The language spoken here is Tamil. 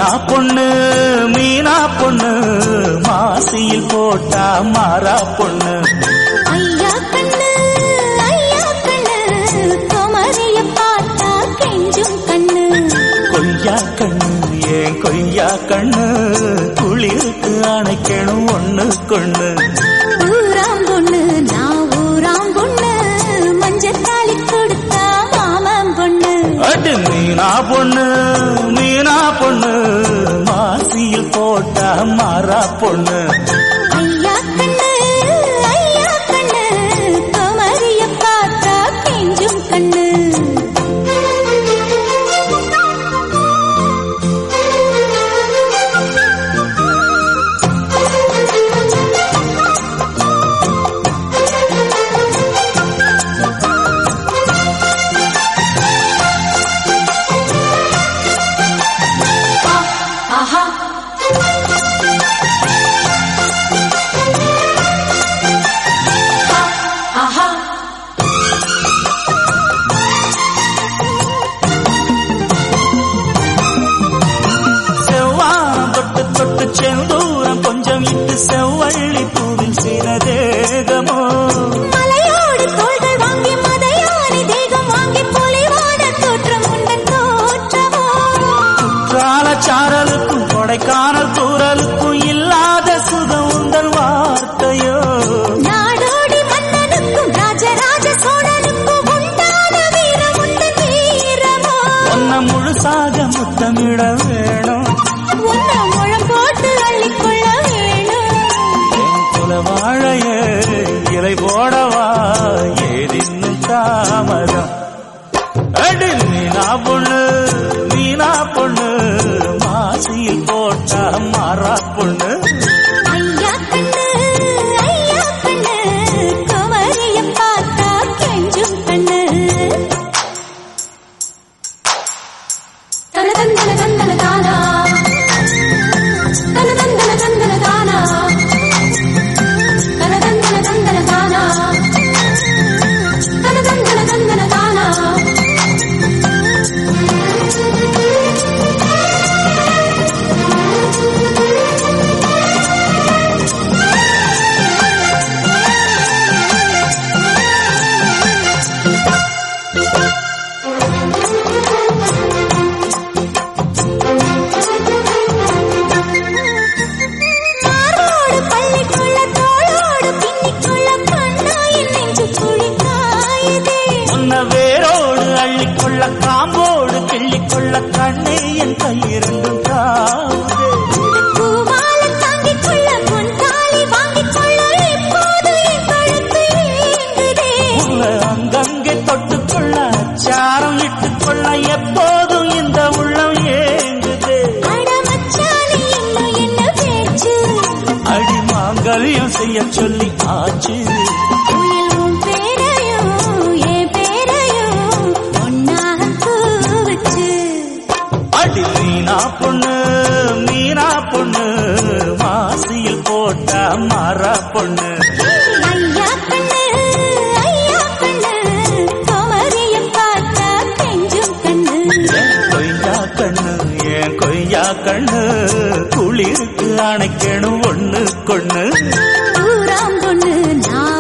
பொண்ணு மீனா பொண்ணு மாசியில் போட்டா மாறா பொண்ணு ஐயா கண்ணு ஐயா கண்ணு குமரிய பார்த்தா கெஞ்சும் கண்ணு கொய்யா கண்ணு ஏன் கொய்யா கண்ணு குளிருக்கு அணைக்கணும் ஒண்ணு கொண்ணு ஊராம் பொண்ணு நான் ஊராம் பொண்ணு மஞ்சத்தாலி கொடுத்தா மாமன் பொண்ணு அடு மீனா பொண்ணு மீனா பொண்ணு மாசியில் போட்டா மாறா பொண்ணு ஐயா கண்ணு ஐயா கண்ணு குமரிய பார்த்தா கெஞ்சும் கண்ணு ஆஹா ஆஹா செவ்வானம் தொட்டு தொட்டு செந்தூரம் கொஞ்சம் இட்டு செவ்வள்ளி பூவில் சில தேகமோ மலையோடு தோள்கள் வாங்கி மதையானை தேகம் வாங்கி பொலிவான தோற்றம் உண்டன் தோற்றமோ குற்றால சாரலுக்கும் கொடைக்கானல் தூரலுக்கும் இல்லாத சுகம் உந்தன் வார்த்தையோ நாடோடி மன்னனுக்கும் ராஜராஜ சோழனுக்கும் உண்டான வீரம் உண்டன் வீரமோ ஒன்ன முழுசாக முத்தமிட வேணும் உன்ன முழம் போட்டு அள்ளிக்கொள்ள வேணும் என் குல வாழையே இலை போடவா ஏதின்னும் தாமதம் அடி மீனா பொண்ணு மீனா பொண்ணு மாசியில் போட்டா மாறா பொண்ணு ஐயா கண்ணு ஐயா கண்ணு குமரிய பார்த்தா கெஞ்சும் கண்ணு தன தந்தன தந்தன தானா தன தந்தன தந்தன தானா தன தந்தன தந்தன தானா தன தந்தன தந்தன தானா மாரோடு பள்ளிக்குள்ள தோளோடு பின்னிக்குள்ள கண்ணாயின் நெஞ்சு குழி காயுதே உன்ன வேரோடு அள்ளிக்கொள்ள காம்போடு கிள்ளிக்கொள்ள கண்ணே என் கையிரண்டும் தாவுதே பூமால தாங்கிக் கொள்ள பொன்தாலி வாங்கிக் கொள்ள இப்போது என் கழுத்து ஏங்குதே உள்ள அங்கங்கே தொட்டுக்கொள்ள அச்சாரம் இட்டுக்கொள்ள எப்போதும் இந்த உள்ளம் ஏங்குதே அட மச்சானே இன்னும் என்ன பேச்சு அடி மாங்கல்யம் செய்ய சொல்லி ஆச்சு உயில் உன் பேரையும் என் பேரையும் ஒன்னாக கூவச்சு அடி மீனா பொண்ணு மீனா பொண்ணு மாசியில் போட்டா மாறா பொண்ணு ஐயா கண்ணு ஐயா கண்ணு குமரிய பார்த்தா கெஞ்சும் கண்ணு ஏன் கொய்யா கண்ணு ஏன் கொய்யா கண்ணு குளிருக்கு அணைக்கணும் ஒண்ணு கொண்ணு ஊராம் பொண்ணு நான்